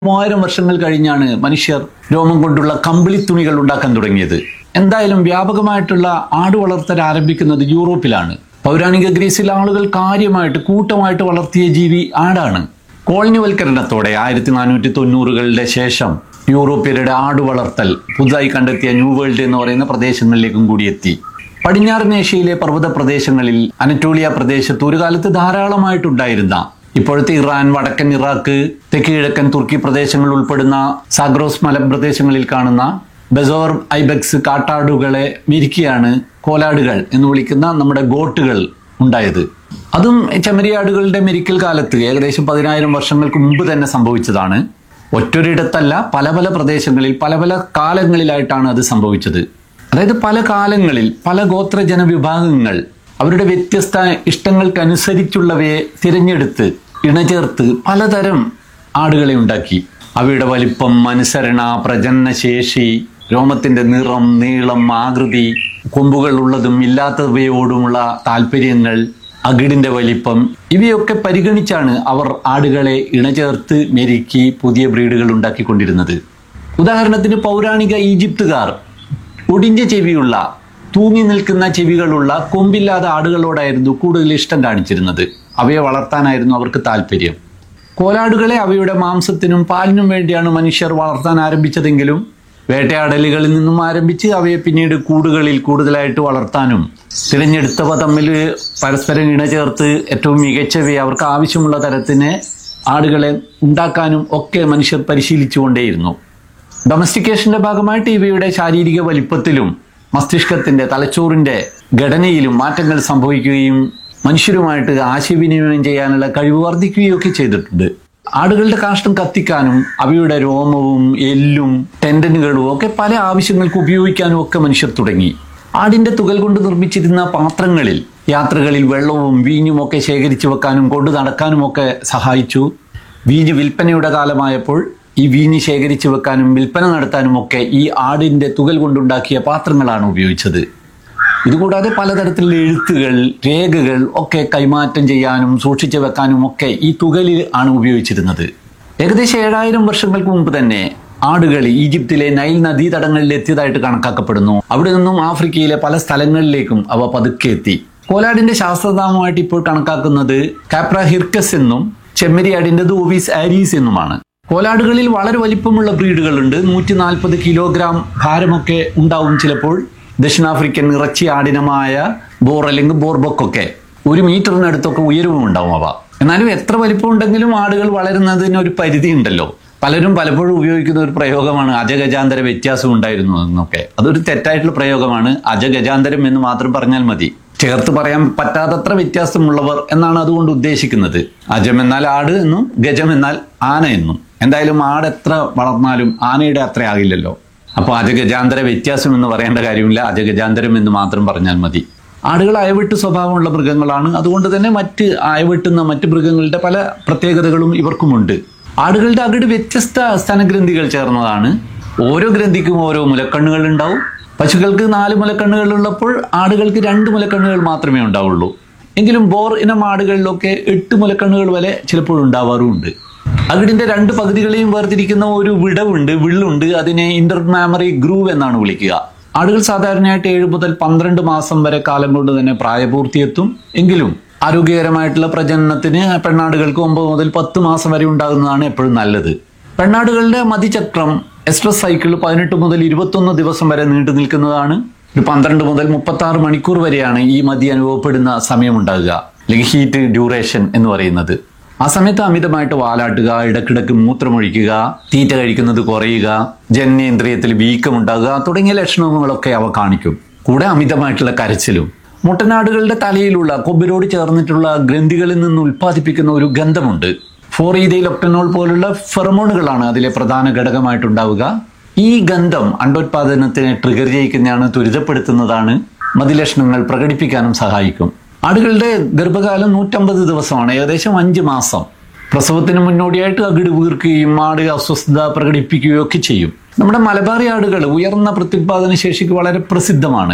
മൂവായിരം വർഷങ്ങൾ കഴിഞ്ഞാണ് മനുഷ്യർ രോമം കൊണ്ടുള്ള കമ്പിളി തുണികൾ ഉണ്ടാക്കാൻ തുടങ്ങിയത് എന്തായാലും വ്യാപകമായിട്ടുള്ള ആട് വളർത്തൽ ആരംഭിക്കുന്നത് യൂറോപ്പിലാണ് പൗരാണിക ഗ്രീസിൽ ആളുകൾ കാര്യമായിട്ട് കൂട്ടമായിട്ട് വളർത്തിയ ജീവി ആടാണ് കോളനിവൽക്കരണത്തോടെ ആയിരത്തി നാനൂറ്റി തൊണ്ണൂറുകളുടെ ശേഷം യൂറോപ്യരുടെ ആട് വളർത്തൽ പുതുതായി കണ്ടെത്തിയ ന്യൂ വേൾഡ് എന്ന് പറയുന്ന പ്രദേശങ്ങളിലേക്കും കൂടി എത്തി പടിഞ്ഞാറൻ ഏഷ്യയിലെ പർവ്വത പ്രദേശങ്ങളിൽ അനറ്റോളിയ പ്രദേശത്ത് ഒരു കാലത്ത് ധാരാളമായിട്ടുണ്ടായിരുന്ന ഇപ്പോഴത്തെ ഇറാൻ വടക്കൻ ഇറാഖ് തെക്ക് കിഴക്കൻ തുർക്കി പ്രദേശങ്ങൾ ഉൾപ്പെടുന്ന സാഗ്രോസ് മലപ്രദേശങ്ങളിൽ കാണുന്ന ബെസോർ ഐബെക്സ് കാട്ടാടുകളെ മിരിക്കിയാണ് കോലാടുകൾ എന്ന് വിളിക്കുന്ന നമ്മുടെ ഗോട്ടുകൾ ഉണ്ടായത് അതും ചെമ്മരിയാടുകളുടെ മെരിക്കൽ കാലത്ത് ഏകദേശം പതിനായിരം വർഷങ്ങൾക്ക് മുമ്പ് തന്നെ സംഭവിച്ചതാണ് ഒറ്റൊരിടത്തല്ല പല പല പ്രദേശങ്ങളിൽ പല പല കാലങ്ങളിലായിട്ടാണ് അത് സംഭവിച്ചത് അതായത് പല കാലങ്ങളിൽ പല ഗോത്ര ജനവിഭാഗങ്ങൾ അവരുടെ വ്യത്യസ്ത ഇഷ്ടങ്ങൾക്കനുസരിച്ചുള്ളവയെ തിരഞ്ഞെടുത്ത് ഇണചേർത്ത് പലതരം ആടുകളെ ഉണ്ടാക്കി അവയുടെ വലിപ്പം അനുസരണ പ്രജനനശേഷി രോമത്തിന്റെ നിറം നീളം ആകൃതി കൊമ്പുകൾ ഉള്ളതും ഇല്ലാത്തവയോടുമുള്ള താല്പര്യങ്ങൾ അകിടിന്റെ വലിപ്പം ഇവയൊക്കെ പരിഗണിച്ചാണ് അവർ ആടുകളെ ഇണചേർത്ത് മെരുക്കി പുതിയ ബ്രീഡുകൾ ഉണ്ടാക്കിക്കൊണ്ടിരുന്നത് ഉദാഹരണത്തിന് പൗരാണിക ഈജിപ്തുകാർ ഒടിഞ്ഞ ചെവിയുള്ള തൂങ്ങി നിൽക്കുന്ന ചെവികളുള്ള കൊമ്പില്ലാത്ത ആടുകളോടായിരുന്നു കൂടുതൽ ഇഷ്ടം കാണിച്ചിരുന്നത് അവയെ വളർത്താനായിരുന്നു അവർക്ക് താല്പര്യം കോലാടുകളെ അവയുടെ മാംസത്തിനും പാലിനും വേണ്ടിയാണ് മനുഷ്യർ വളർത്താൻ ആരംഭിച്ചതെങ്കിലും വേട്ടയാടലുകളിൽ നിന്നും ആരംഭിച്ച് അവയെ പിന്നീട് കൂടുകളിൽ കൂടുതലായിട്ട് വളർത്താനും തിരഞ്ഞെടുത്തവ തമ്മിൽ പരസ്പരം ഇണചേർത്ത് ഏറ്റവും മികച്ചവയെ അവർക്ക് ആവശ്യമുള്ള തരത്തിന് ആടുകളെ ഉണ്ടാക്കാനും ഒക്കെ മനുഷ്യർ പരിശീലിച്ചുകൊണ്ടേയിരുന്നു ഡൊമസ്റ്റിക്കേഷന്റെ ഭാഗമായിട്ട് ഇവയുടെ ശാരീരിക വലിപ്പത്തിലും മസ്തിഷ്കത്തിന്റെ തലച്ചോറിന്റെ ഘടനയിലും മാറ്റങ്ങൾ സംഭവിക്കുകയും മനുഷ്യരുമായിട്ട് ആശയവിനിമയം ചെയ്യാനുള്ള കഴിവ് വർദ്ധിക്കുകയൊക്കെ ചെയ്തിട്ടുണ്ട് ആടുകളുടെ കാഷ്ടം കത്തിക്കാനും അവയുടെ രോമവും എല്ലും ടെൻഡനുകളും ഒക്കെ പല ആവശ്യങ്ങൾക്ക് ഉപയോഗിക്കാനും ഒക്കെ മനുഷ്യർ തുടങ്ങി ആടിന്റെ തുകൽ കൊണ്ട് നിർമ്മിച്ചിരുന്ന പാത്രങ്ങളിൽ യാത്രകളിൽ വെള്ളവും വീഞ്ഞും ഒക്കെ ശേഖരിച്ചു വെക്കാനും കൊണ്ടു നടക്കാനും ഒക്കെ സഹായിച്ചു വീഞ്ഞ് വിൽപ്പനയുടെ കാലമായപ്പോൾ ഈ വീഞ്ഞ് ശേഖരിച്ചു വെക്കാനും വിൽപ്പന നടത്താനും ഒക്കെ ഈ ആടിന്റെ തുകൽ കൊണ്ടുണ്ടാക്കിയ പാത്രങ്ങളാണ് ഉപയോഗിച്ചത് ഇതുകൂടാതെ പലതരത്തിലുള്ള എഴുത്തുകൾ രേഖകൾ ഒക്കെ കൈമാറ്റം ചെയ്യാനും സൂക്ഷിച്ചു വെക്കാനും ഒക്കെ ഈ തുകലിൽ ആണ് ഉപയോഗിച്ചിരുന്നത് ഏകദേശം ഏഴായിരം വർഷങ്ങൾക്ക് മുമ്പ് തന്നെ ആടുകൾ ഈജിപ്തിലെ നൈൽ നദീതടങ്ങളിൽ എത്തിയതായിട്ട് കണക്കാക്കപ്പെടുന്നു അവിടെ നിന്നും ആഫ്രിക്കയിലെ പല സ്ഥലങ്ങളിലേക്കും അവ പതുക്കെ എത്തി കോലാടിന്റെ ശാസ്ത്രനാമമായിട്ട് ഇപ്പോൾ കണക്കാക്കുന്നത് കാപ്ര ഹിർക്കസ് എന്നും ചെമ്മരിയാടിന്റെ ദൂവീസ് ആരീസ് എന്നുമാണ് കോലാടുകളിൽ വളരെ വലിപ്പമുള്ള ബ്രീഡുകളുണ്ട് നൂറ്റി നാൽപ്പത് കിലോഗ്രാം ഭാരമൊക്കെ ഉണ്ടാവും ചിലപ്പോൾ ദക്ഷിണാഫ്രിക്കൻ ഇറച്ചി ആടിനമായ ബോർ അല്ലെങ്കിൽ ബോർബൊക്കൊക്കെ ഒരു മീറ്ററിനടുത്തൊക്കെ ഉയരവും ഉണ്ടാവും അവ എന്നാലും എത്ര വലിപ്പം ഉണ്ടെങ്കിലും ആടുകൾ വളരുന്നതിന് ഒരു പരിധി ഉണ്ടല്ലോ പലരും പലപ്പോഴും ഉപയോഗിക്കുന്ന ഒരു പ്രയോഗമാണ് അജഗജാന്തര വ്യത്യാസം ഉണ്ടായിരുന്നു എന്നൊക്കെ അതൊരു തെറ്റായിട്ടുള്ള പ്രയോഗമാണ് അജഗജാന്തരം എന്ന് മാത്രം പറഞ്ഞാൽ മതി ചേർത്ത് പറയാൻ പറ്റാത്തത്ര വ്യത്യാസമുള്ളവർ എന്നാണ് അതുകൊണ്ട് ഉദ്ദേശിക്കുന്നത് അജം എന്നാൽ ആട് എന്നും ഗജം എന്നാൽ ആന എന്നും എന്തായാലും ആട് എത്ര വളർന്നാലും ആനയുടെ അത്ര ആകില്ലല്ലോ അപ്പോൾ അജഗജാന്തര വ്യത്യാസം എന്ന് പറയേണ്ട കാര്യമില്ല അജഗജാന്തരം എന്ന് മാത്രം പറഞ്ഞാൽ മതി ആടുകൾ അയവിട്ട് സ്വഭാവമുള്ള മൃഗങ്ങളാണ് അതുകൊണ്ട് തന്നെ മറ്റ് അയവിട്ടുന്ന മറ്റ് മൃഗങ്ങളുടെ പല പ്രത്യേകതകളും ഇവർക്കുമുണ്ട് ആടുകളുടെ അകിട് വ്യത്യസ്ത സ്തനഗ്രന്ഥികൾ ചേർന്നതാണ് ഓരോ ഗ്രന്ഥിക്കും ഓരോ മുലക്കണ്ണുകൾ ഉണ്ടാവും പശുക്കൾക്ക് നാല് മുലക്കണ്ണുകൾ ഉള്ളപ്പോൾ ആടുകൾക്ക് രണ്ട് മുലക്കണ്ണുകൾ മാത്രമേ ഉണ്ടാവുള്ളൂ എങ്കിലും ബോർ ഇനം ആടുകളിലൊക്കെ എട്ട് മുലക്കണ്ണുകൾ വരെ ചിലപ്പോൾ ഉണ്ടാവാറുമുണ്ട് അകിടിന്റെ രണ്ട് പകുതികളെയും വേർതിരിക്കുന്ന ഒരു വിടവുണ്ട് വിള്ളുണ്ട് അതിനെ ഇന്റർമാമറി ഗ്രൂവ് എന്നാണ് വിളിക്കുക ആടുകൾ സാധാരണയായിട്ട് ഏഴ് മുതൽ പന്ത്രണ്ട് മാസം വരെ കാലം കൊണ്ട് തന്നെ പ്രായപൂർത്തിയെത്തും എങ്കിലും ആരോഗ്യകരമായിട്ടുള്ള പ്രജനനത്തിന് പെണ്ണാടുകൾക്ക് ഒമ്പത് മുതൽ പത്ത് മാസം വരെ ഉണ്ടാകുന്നതാണ് എപ്പോഴും നല്ലത് പെണ്ണാടുകളുടെ മതിചക്രം എസ്ട്രസ് സൈക്കിൾ പതിനെട്ട് മുതൽ ഇരുപത്തൊന്ന് ദിവസം വരെ നീണ്ടു നിൽക്കുന്നതാണ് ഒരു പന്ത്രണ്ട് മുതൽ മുപ്പത്തി ആറ് മണിക്കൂർ വരെയാണ് ഈ മതി അനുഭവപ്പെടുന്ന സമയമുണ്ടാകുക അല്ലെങ്കിൽ ഹീറ്റ് ഡ്യൂറേഷൻ എന്ന് പറയുന്നത് ആ സമയത്ത് അമിതമായിട്ട് വാലാട്ടുക ഇടക്കിടക്ക് മൂത്രമൊഴിക്കുക തീറ്റ കഴിക്കുന്നത് കുറയുക ജനനേന്ദ്രിയത്തിൽ വീക്കമുണ്ടാകുക തുടങ്ങിയ ലക്ഷണങ്ങളൊക്കെ അവ കാണിക്കും കൂടെ അമിതമായിട്ടുള്ള കരച്ചിലും മുട്ടനാടുകളുടെ തലയിലുള്ള കൊമ്പിനോട് ചേർന്നിട്ടുള്ള ഗ്രന്ഥികളിൽ നിന്ന് ഉൽപ്പാദിപ്പിക്കുന്ന ഒരു ഗന്ധമുണ്ട് ഫോറീതയിൽ ഒക്ടനോൾ പോലുള്ള ഫെറമോണുകളാണ് അതിലെ പ്രധാന ഘടകമായിട്ടുണ്ടാവുക ഈ ഗന്ധം അണ്ടോത്പാദനത്തിനെ ട്രിഗർ ചെയ്യിക്കുന്നതാണ് ത്വരിതപ്പെടുത്തുന്നതാണ് മതിലക്ഷണങ്ങൾ പ്രകടിപ്പിക്കാനും സഹായിക്കും ആടുകളുടെ ഗർഭകാലം നൂറ്റമ്പത് ദിവസമാണ് ഏകദേശം അഞ്ച് മാസം പ്രസവത്തിന് മുന്നോടിയായിട്ട് അകിട് വീർക്കുകയും ആട് അസ്വസ്ഥത പ്രകടിപ്പിക്കുകയും ഒക്കെ ചെയ്യും നമ്മുടെ മലബാറി ആടുകൾ ഉയർന്ന പ്രത്യുത്പാദന ശേഷിക്ക് വളരെ പ്രസിദ്ധമാണ്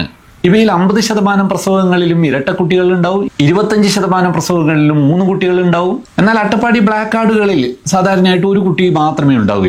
ഇവയിൽ അമ്പത് ശതമാനം പ്രസവങ്ങളിലും ഇരട്ട കുട്ടികൾ ഉണ്ടാവും ഇരുപത്തഞ്ച് ശതമാനം പ്രസവങ്ങളിലും മൂന്ന് കുട്ടികൾ ഉണ്ടാവും എന്നാൽ അട്ടപ്പാടി ബ്ലാക്ക് കാർഡുകളിൽ സാധാരണയായിട്ട് ഒരു കുട്ടി മാത്രമേ ഉണ്ടാവൂ